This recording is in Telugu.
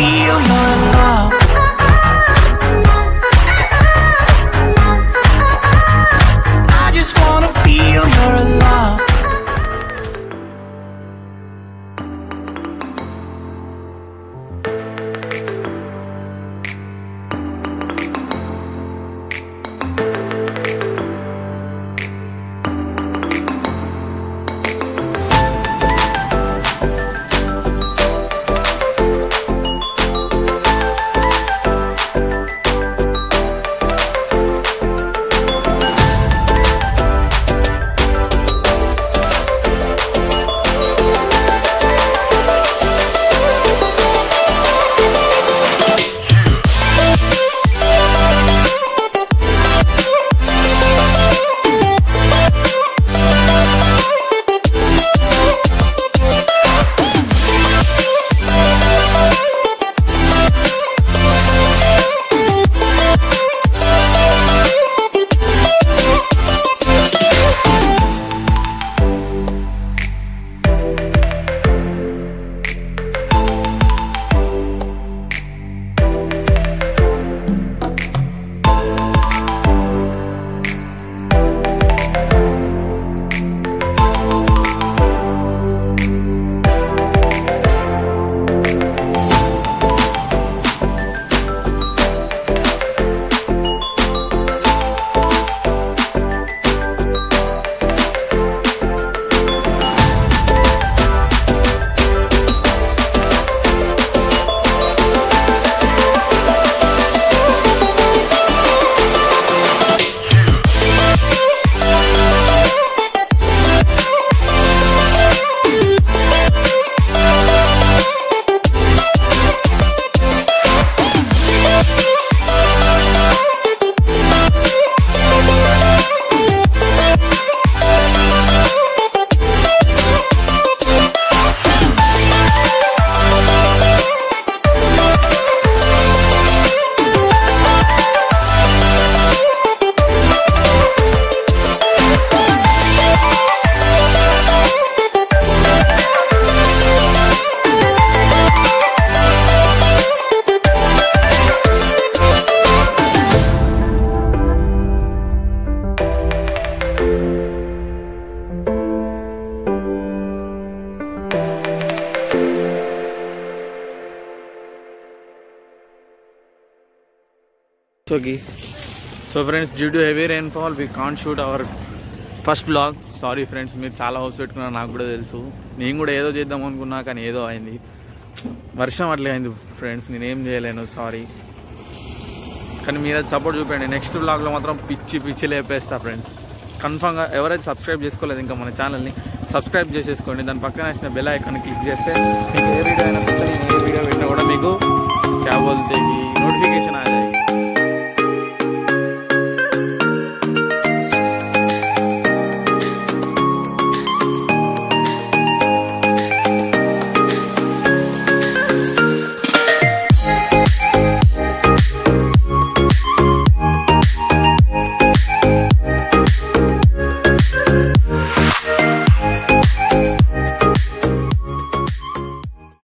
feel your love. I just wanna feel your love. So, Gi. so friends, due to heavy rainfall, we can't shoot our first blog sorry friends మీరు చాలా హౌస్ పెట్టుకున్నారు నాకు కూడా తెలుసు నేను కూడా ఏదో చేద్దాం అనుకున్నా కానీ ఏదో అయింది వర్షం అట్లే అయింది ఫ్రెండ్స్ నేనేం చేయలేను సారీ కానీ మీరు అది సపోర్ట్ చూపండి నెక్స్ట్ బ్లాగ్లో మాత్రం పిచ్చి పిచ్చి లేపేస్తా ఫ్రెండ్స్ కన్ఫామ్గా ఎవరైతే సబ్స్క్రైబ్ చేసుకోలేదు ఇంకా మన ఛానల్ని సబ్స్క్రైబ్ చేసేసుకోండి దాని పక్కన వచ్చిన బెల్ ఐకాన్ క్లిక్ చేస్తే మీకు ఏ వీడియో అయినా కొత్త నేను ఏ వీడియో పెట్టినా కూడా మీకు క్యా బోల్తే నోటిఫికేషన్ ఆ జాయేगी